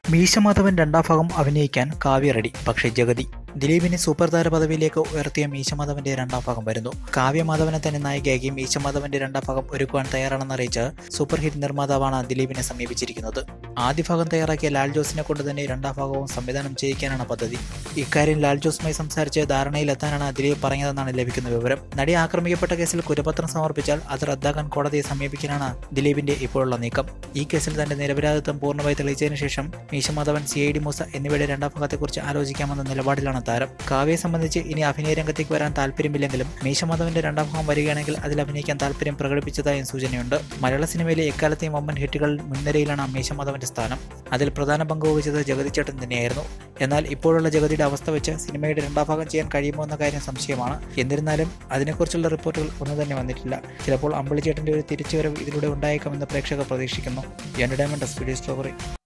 മീശമാധവൻ രണ്ടാം ഭാഗം അഭിനയിക്കാൻ കാവ്യ റെഡി പക്ഷേ ജഗതി ദിലീപിനെ സൂപ്പർ താര പദവിയിലേക്ക് ഉയർത്തിയ മീശമാധവന്റെ രണ്ടാം ഭാഗം വരുന്നു കാവ്യ മാധവനെ തന്നെ നായികയാക്കി മീശമാധവന്റെ രണ്ടാം ഭാഗം ഒരുക്കുവാൻ തയ്യാറാണെന്ന് അറിയിച്ച് സൂപ്പർ ഹിറ്റ് നിർമ്മാതാവാണ് ദിലീപിനെ സമീപിച്ചിരിക്കുന്നത് ആദ്യ ഭാഗം തയ്യാറാക്കിയ ലാൽ ജോസിനെ കൊണ്ട് തന്നെ രണ്ടാം ഭാഗവും സംവിധാനം ചെയ്യിക്കാനാണ് പദ്ധതി ഇക്കാര്യം ലാൽ ജോസുമായി സംസാരിച്ച് ധാരണയിലെത്താനാണ് ദിലീപ് പറഞ്ഞതെന്നാണ് ലഭിക്കുന്ന വിവരം നടി ആക്രമിക്കപ്പെട്ട കേസിൽ കുറ്റപത്രം സമർപ്പിച്ചാൽ അത് റദ്ദാക്കാൻ കോടതിയെ സമീപിക്കാനാണ് ദിലീപിന്റെ ഇപ്പോഴുള്ള നീക്കം ഈ കേസിൽ തന്റെ നിരപരാധിത്വം പൂർണ്ണമായി തെളിയിച്ചതിനു ശേഷം Meesha Madhavan C I D Moosa എന്നിവയുടെ രണ്ടാം ഭാഗത്തെക്കുറിച്ച് ആലോചിക്കാമെന്ന നിലപാടിലാണ് താരം കാവ്യയെ സംബന്ധിച്ച് ഇനി അഭിനയ രംഗത്തേക്ക് വരാൻ താല്പര്യമില്ലെങ്കിലും മീശമാധവന്റെ രണ്ടാം ഭാഗം വരികയാണെങ്കിൽ അതിൽ അഭിനയിക്കാൻ താല്പര്യം പ്രകടിപ്പിച്ചതായും സൂചനയുണ്ട് മലയാള സിനിമയിലെ എക്കാലത്തെയും വമ്പൻ ഹിറ്റുകൾ മുൻനിരയിലാണ് മീശമാധവന്റെ സ്ഥാനം അതിൽ പ്രധാന പങ്ക് വഹിച്ചത് ജഗതി ചേട്ടൻ തന്നെയായിരുന്നു എന്നാൽ ഇപ്പോഴുള്ള ജഗതിയുടെ അവസ്ഥ വെച്ച് സിനിമയുടെ രണ്ടാം ഭാഗം ചെയ്യാൻ കഴിയുമോ എന്ന കാര്യം സംശയമാണ് എന്നിരുന്നാലും അതിനെക്കുറിച്ചുള്ള റിപ്പോർട്ടുകൾ ഒന്നും തന്നെ വന്നിട്ടില്ല ചിലപ്പോൾ അമ്പിളിച്ചേട്ടന്റെ ഒരു തിരിച്ചുവരവ് ഇതിലൂടെ ഉണ്ടായേക്കാമെന്ന് പ്രേക്ഷകർ പ്രതീക്ഷിക്കുന്നു എന്റർടൈൻമെന്റ് സ്റ്റോറി